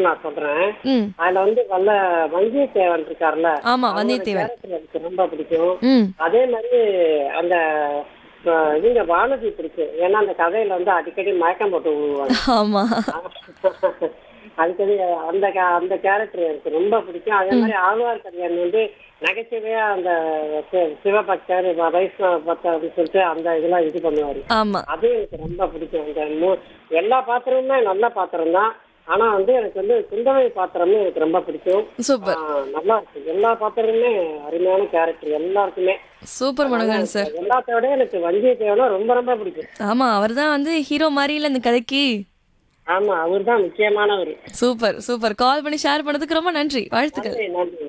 நான் சொல்றேன் ம் அதுல வந்து வல்ல வந்தியத்தேவன் இருக்காருல்ல ஆமா அவரோட வந்தியத்தேவன் character எனக்கு ரொம்ப பிடிக்கும் ம் அதே மாதிரி அந்த அஹ், இவங்க வானதி பிடிக்கும் ஏன்னா அந்த கதையில வந்து அடிக்கடி மயக்கம் போட்டு விழுவாங்க ஆமா அடிக்கடி அந்த ca- அந்த கேரக்டர் எனக்கு ரொம்ப பிடிக்கும் அதே மாதிரி ஆழ்வார்க்கடியான் வந்து நகைச்சுவையா அந்த சி- சிவபக்தர் வ- வைஷ்ணவ பக்தர் அப்படின்னு சொல்லிட்டு அந்த இதெல்லாம் இது பண்ணுவாரு ஆமா அது எனக்கு ரொம்ப பிடிக்கும் அந்த மூ- எல்லா பாத்திரமுமே நல்ல பாத்திரம் தான் ஆனா வந்து எனக்கு வந்து குந்தவை பாத்திரமும் எனக்கு ரொம்ப பிடிக்கும் சூப்பர் ஆ, நல்லா இருக்கு எல்லா பாத்திரமுமே அருமையான கேரக்டர் எல்லாருக்குமே சூப்பர் மனோகரன் சார் எல்லாத்த விட எனக்கு வந்தியத்தேவனா ரொம்ப ரொம்ப பிடிக்கும் ஆமா அவர் தான் வந்து ஹீரோ மாதிரி இல்ல இந்த கதைக்கு ஆமா அவர் தான் முக்கியமானவர் சூப்பர் சூப்பர் கால் பண்ணி ஷேர் பண்ணதுக்கு ரொம்ப நன்றி வாழ்த்துக்கள் நன்றி நன்றி